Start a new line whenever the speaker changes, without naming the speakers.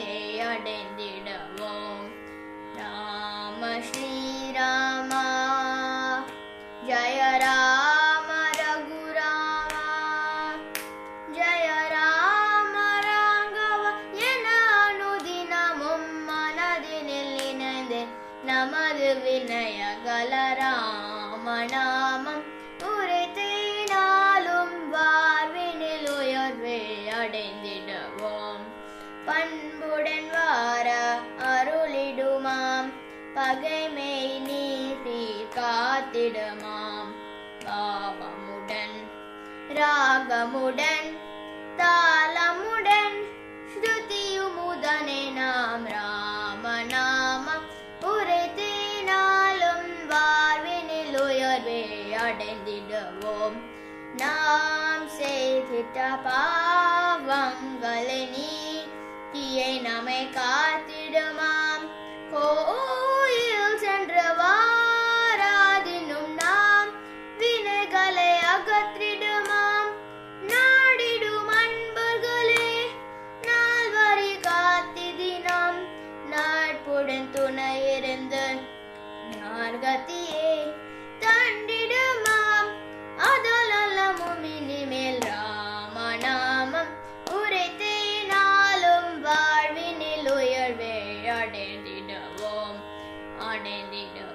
அடைந்திடுவோம் ராம ஸ்ரீராமா ஜய ராம ரகுராமா ஜய ராம ராகவ என அனுதினமும் மனதினில் இணைந்து நமது வினயகல ராமநாமம் உரைத்தினாலும் வாழ்வினில் உயர்வே அடைந்திடுவோம் பண்புடன் வார அருளிடுமாம் பகைமை நீதி காத்திடுமாம் பாவமுடன் ராகமுடன் தாளமுடன் ஸ்ருதியுமுதனே நாம் ராமநாமம் உரைத்தினாலும் வாழ்வினில் உயர்வே அடைந்திடுவோம் நாம் செய்திட்ட பாவங்களை நீக்கியே நம்மை காத்திடுமாம் கோயில் சென்று வாராதினும் நாம் வினைகளை அகற்றிடுமாம் நாடிடும் அன்பர்களே நால்வரை காத்திதினாம் நட்புடன் துணை இருந்து நார்கத்தியே தண்டிடுமாம் அதலமும் இனிமேல் ராமநாமம் உரைத்தேனாலும் வாழ்வினில் உயர்வே அடைந்திடுவோம் அடைந்திடுவோம்